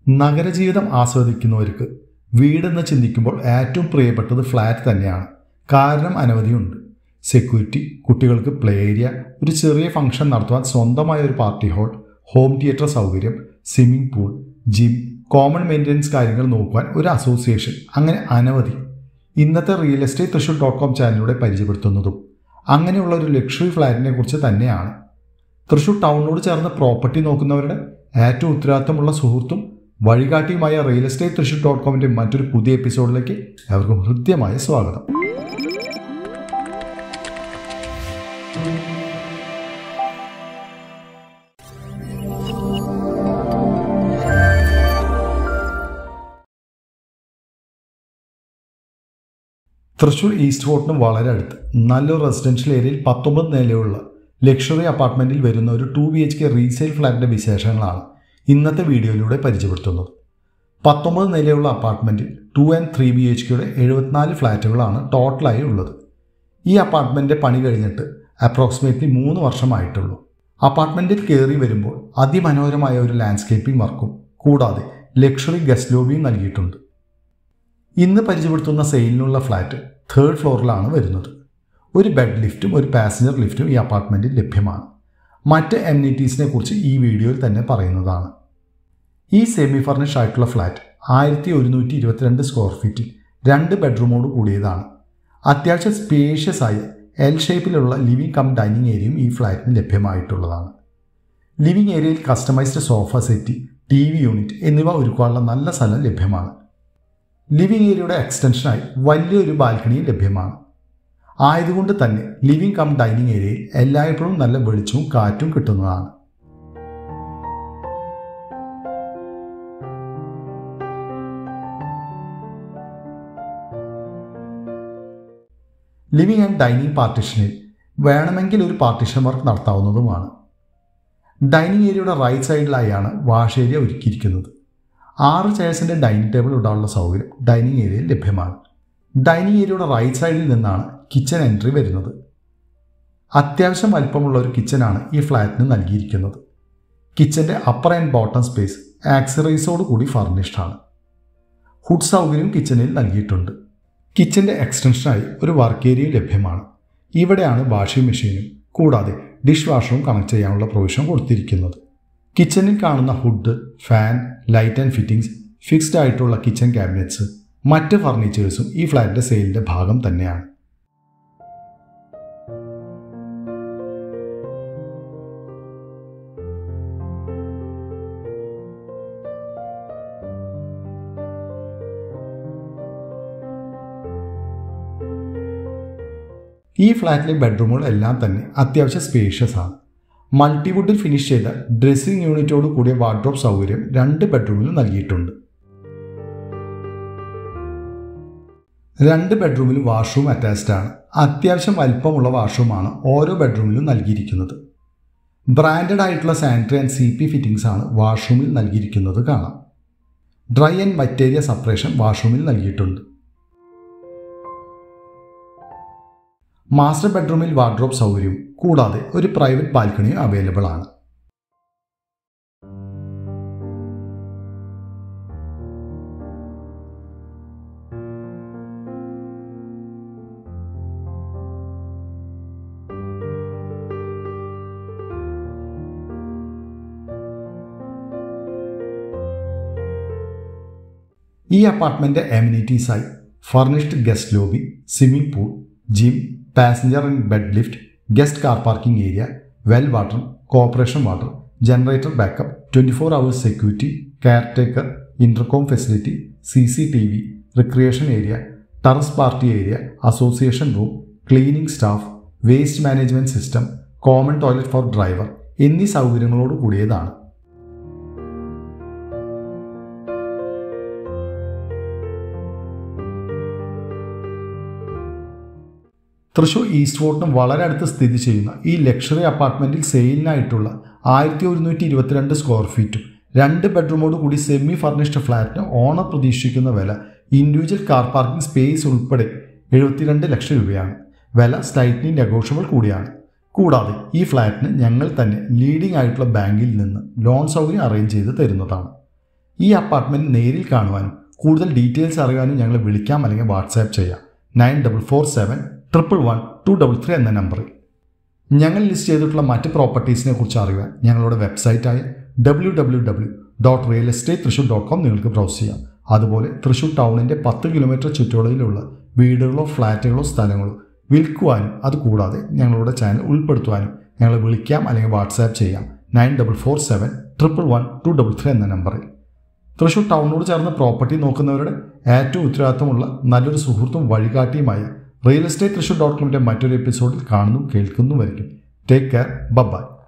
നഗരജീവിതം ആസ്വദിക്കുന്നവർക്ക് വീടെന്ന് ചിന്തിക്കുമ്പോൾ ഏറ്റവും പ്രിയപ്പെട്ടത് ഫ്ലാറ്റ് തന്നെയാണ് കാരണം അനവധിയുണ്ട് സെക്യൂരിറ്റി കുട്ടികൾക്ക് പ്ലേ ഏരിയ ഒരു ചെറിയ ഫംഗ്ഷൻ നടത്തുവാൻ സ്വന്തമായ ഒരു പാർട്ടി ഹാൾ ഹോം തിയേറ്റർ സൗകര്യം swimming pool gym common maintenance കാര്യങ്ങൾ നോക്കുവാൻ ഒരു അസോസിയേഷൻ അങ്ങനെ അനവധി ഇന്നത്തെ real estate Thrissur dot com ചാനലിലൂടെ പരിചയപ്പെടുത്തുന്നതും അങ്ങനെയുള്ള ഒരു ലക്ഷറി ഫ്ലാറ്റിനെ കുറിച്ച് തന്നെയാണ് തൃശ്ശൂർ ടൗണിനോട് ചേർന്ന് പ്രോപ്പർട്ടി നോക്കുന്നവരുടെ ഏറ്റവും ഉത്തരവാദിത്തമുള്ള സുഹൃത്തും വഴികാട്ടിയുമായ റിയൽ എസ്റ്റേറ്റ് തൃശ്ശൂർ ഡോട്ട് കോമിൻ്റെ മറ്റൊരു പുതിയ എപ്പിസോഡിലേക്ക് അവർക്കും ഹൃദ്യമായ സ്വാഗതം തൃശ്ശൂർ ഈസ്റ്റ് ഫോർട്ടിന് വളരെ അടുത്ത് നല്ലൊരു റെസിഡൻഷ്യൽ ഏരിയയിൽ പത്തൊമ്പത് നിലയുള്ള ലക്ഷറി അപ്പാർട്ട്മെൻറ്റിൽ വരുന്ന ഒരു two B H K resale ഫ്ലാറ്റിൻ്റെ വിശേഷങ്ങളാണ് ഇന്നത്തെ വീഡിയോയിലൂടെ പരിചയപ്പെടുത്തുന്നത് പത്തൊമ്പത് നിലയുള്ള അപ്പാർട്ട്മെൻറ്റിൽ two and three B H കെയുടെ എഴുപത്തിനാല് ഫ്ലാറ്റുകളാണ് ടോട്ടലായി ഉള്ളത് ഈ അപ്പാർട്ട്മെൻറ്റിൻ്റെ പണി കഴിഞ്ഞിട്ട് അപ്രോക്സിമേറ്റ്ലി മൂന്ന് വർഷമായിട്ടുള്ളൂ അപ്പാർട്ട്മെൻറ്റിൽ കയറി വരുമ്പോൾ അതിമനോഹരമായ ഒരു ലാൻഡ്സ്കേപ്പിംഗ് വർക്കും കൂടാതെ ലക്ഷറി ഗസ്റ്റ് ലോബിയും നൽകിയിട്ടുണ്ട് ഇന്ന് പരിചയപ്പെടുത്തുന്ന സെയിലിനുള്ള ഫ്ലാറ്റ് തേർഡ് ഫ്ലോറിലാണ് വരുന്നത് ഒരു ബെഡ് ലിഫ്റ്റും ഒരു പാസഞ്ചർ ലിഫ്റ്റും ഈ അപ്പാർട്ട്മെൻറ്റിൽ ലഭ്യമാണ് മറ്റ് എമ്യൂണിറ്റീസിനെ കുറിച്ച് ഈ വീഡിയോയിൽ തന്നെ പറയുന്നതാണ് ഈ സെമി ഫർണിഷ് ആയിട്ടുള്ള ഫ്ലാറ്റ് ആയിരത്തി ഒരുന്നൂറ്റി ഇരുപത്തിരണ്ട് സ്ക്വയർ ഫീറ്റിൽ രണ്ട് ബെഡ്റൂമോട് കൂടിയതാണ് അത്യാവശ്യം സ്പേഷ്യസ് ആയ എൽ ഷേപ്പിലുള്ള ലിവിംഗ് കം ഡൈനിങ് ഏരിയയും ഈ ഫ്ലാറ്റിന് ലഭ്യമായിട്ടുള്ളതാണ് ലിവിംഗ് ഏരിയയിൽ customised sofa settee T V unit എന്നിവ ഒരുക്കാനുള്ള നല്ല സ്ഥലം ലഭ്യമാണ് ലിവിംഗ് ഏരിയയുടെ എക്സ്റ്റൻഷനായി വലിയൊരു ബാൽക്കണിയും ലഭ്യമാണ് ആയതുകൊണ്ട് തന്നെ ലിവിംഗ് കം ഡൈനിങ് ഏരിയയിൽ എല്ലായ്പ്പോഴും നല്ല വെളിച്ചവും കാറ്റും കിട്ടുന്നതാണ് ലിവിംഗ് ആൻഡ് ഡൈനിങ് പാർട്ടീഷനിൽ വേണമെങ്കിൽ ഒരു പാർട്ടീഷൻ വർക്ക് നടത്താവുന്നതുമാണ് ഡൈനിങ് ഏരിയയുടെ റൈറ്റ് സൈഡിലായാണ് വാഷ് ഏരിയ ഒരുക്കിയിരിക്കുന്നത് ആറ് ചെയർസിൻ്റെ ഡൈനിങ് ടേബിൾ ഇടാനുള്ള സൗകര്യം ഡൈനിങ് ഏരിയയിൽ ലഭ്യമാണ് ഡൈനിങ് ഏരിയയുടെ റൈറ്റ് സൈഡിൽ നിന്നാണ് കിച്ചൺ എൻട്രി വരുന്നത് അത്യാവശ്യം വലിപ്പമുള്ള ഒരു കിച്ചനാണ് ഈ ഫ്ലാറ്റിന് നൽകിയിരിക്കുന്നത് കിച്ചൻ്റെ അപ്പർ ആൻഡ് ബോട്ടം സ്പേസ് ആക്സറൈസോട് കൂടി ഫർണിഷ്ഡ് ആണ് ഹുഡ് സൗകര്യം കിച്ചണിൽ നൽകിയിട്ടുണ്ട് കിച്ചൻ്റെ എക്സ്റ്റൻഷനായി ഒരു വർക്ക് ഏരിയയും ലഭ്യമാണ് ഇവിടെയാണ് വാഷിംഗ് മെഷീനും കൂടാതെ ഡിഷ് വാഷറും കണക്ട് ചെയ്യാനുള്ള പ്രൊവിഷൻ കൊടുത്തിരിക്കുന്നത് കിച്ചണിൽ കാണുന്ന hood fan light and fittings fixed ആയിട്ടുള്ള കിച്ചൺ ക്യാബിനറ്റ്സ് മറ്റ് ഫർണിച്ചേഴ്സും ഈ ഫ്ലാറ്റിൻ്റെ സെയിലിൻ്റെ ഭാഗം തന്നെയാണ് ഈ ഫ്ലാറ്റിലെ ബെഡ്റൂമുകൾ എല്ലാം തന്നെ അത്യാവശ്യം സ്പേഷ്യസ് ആണ് മൾട്ടിവുഡിൽ ഫിനിഷ് ചെയ്ത ഡ്രസ്സിംഗ് യൂണിറ്റോട് കൂടിയ വാർഡ്രോബ് സൗകര്യം രണ്ട് ബെഡ്റൂമിലും നൽകിയിട്ടുണ്ട് രണ്ട് ബെഡ്റൂമിലും വാഷ്റൂം അറ്റാച്ച്ഡ് ആണ് അത്യാവശ്യം വലിപ്പമുള്ള വാഷ്റൂമാണ് ഓരോ ബെഡ്റൂമിലും നൽകിയിരിക്കുന്നത് ബ്രാൻഡഡ് ആയിട്ടുള്ള sanitary and C P fittings ആണ് വാഷ്റൂമിൽ നൽകിയിരിക്കുന്നത് കാണാം ഡ്രൈ ആൻഡ് മറ്റേരിയ സെപ്പറേഷൻ വാഷ്റൂമിൽ നൽകിയിട്ടുണ്ട് മാസ്റ്റർ ബെഡ്റൂമിൽ വാർഡ്രോബ് സൗകര്യവും കൂടാതെ ഒരു പ്രൈവറ്റ് ബാൽക്കണിയും അവൈലബിൾ ആണ് ഈ അപ്പാർട്ട്മെൻറ്റ് എമ്യൂണിറ്റീസായി furnished guest lobby swimming pool gym passenger and bed lift guest car parking area well water corporation water generator backup twenty four hours security care taker intercom facility C C T V recreation area terrace party area association room cleaning staff waste management system common toilet for driver എന്നീ സൗകര്യങ്ങളോട് കൂടിയതാണ് Thrissur east ഫോർട്ടിനും വളരെ അടുത്ത് സ്ഥിതി ചെയ്യുന്ന ഈ luxury അപ്പാർട്ട്മെൻറ്റിൽ സെയിലിനായിട്ടുള്ള ആയിരത്തി ഒരുന്നൂറ്റി ഇരുപത്തിരണ്ട് സ്ക്വയർ ഫീറ്റും രണ്ട് ബെഡ്റൂമോട് കൂടി സെമി ഫർണിഷ്ഡ് ഫ്ലാറ്റിന് ഓണർ പ്രതീക്ഷിക്കുന്ന വില ഇൻഡിവിജ്വൽ കാർ പാർക്കിംഗ് സ്പേസ് ഉൾപ്പെടെ എഴുപത്തിരണ്ട് ലക്ഷം രൂപയാണ് വില സ്ലൈറ്റ്ലി നെഗോഷ്യബിൾ കൂടിയാണ് കൂടാതെ ഈ ഫ്ലാറ്റിന് ഞങ്ങൾ തന്നെ ലീഡിംഗ് ആയിട്ടുള്ള ബാങ്കിൽ നിന്ന് ലോൺ സൗകര്യം അറേഞ്ച് ചെയ്ത് തരുന്നതാണ് ഈ അപ്പാർട്ട്മെൻറ്റ് നേരിൽ കാണുവാനും കൂടുതൽ ഡീറ്റെയിൽസ് അറിയാനും ഞങ്ങളെ വിളിക്കാം അല്ലെങ്കിൽ വാട്സാപ്പ് ചെയ്യാം nine double four seven triple one two double three എന്ന നമ്പറിൽ ഞങ്ങൾ ലിസ്റ്റ് ചെയ്തിട്ടുള്ള മറ്റ് പ്രോപ്പർട്ടീസിനെ കുറിച്ച് അറിയുവാൻ ഞങ്ങളുടെ വെബ്സൈറ്റായ W W W dot real estate Thrissur dot com നിങ്ങൾക്ക് ബ്രൗസ് ചെയ്യാം അതുപോലെ തൃശ്ശൂർ ടൗണിൻ്റെ പത്ത് കിലോമീറ്റർ ചുറ്റളവിലുള്ള വീടുകളോ ഫ്ലാറ്റുകളോ സ്ഥലങ്ങളോ വിൽക്കുവാനും അതുകൂടാതെ ഞങ്ങളുടെ ചാനൽ ഉൾപ്പെടുത്തുവാനും ഞങ്ങളെ വിളിക്കാം അല്ലെങ്കിൽ വാട്സാപ്പ് ചെയ്യാം nine double four seven triple one two double three എന്ന നമ്പറിൽ തൃശ്ശൂർ ടൗണിനോട് ചേർന്ന് പ്രോപ്പർട്ടി നോക്കുന്നവരുടെ ഏറ്റവും ഉത്തരവാദിത്തമുള്ള നല്ലൊരു സുഹൃത്തും വഴികാട്ടിയുമായ റിയൽ എസ്റ്റേറ്റ് തൃശ്ശൂർ ഡോട്ട് കോമിൻ്റെ മറ്റൊരു എപ്പിസോഡിൽ കാണുന്നു കേൾക്കുന്നുമായിരിക്കും ടേക്ക് കെയർ ബബായ്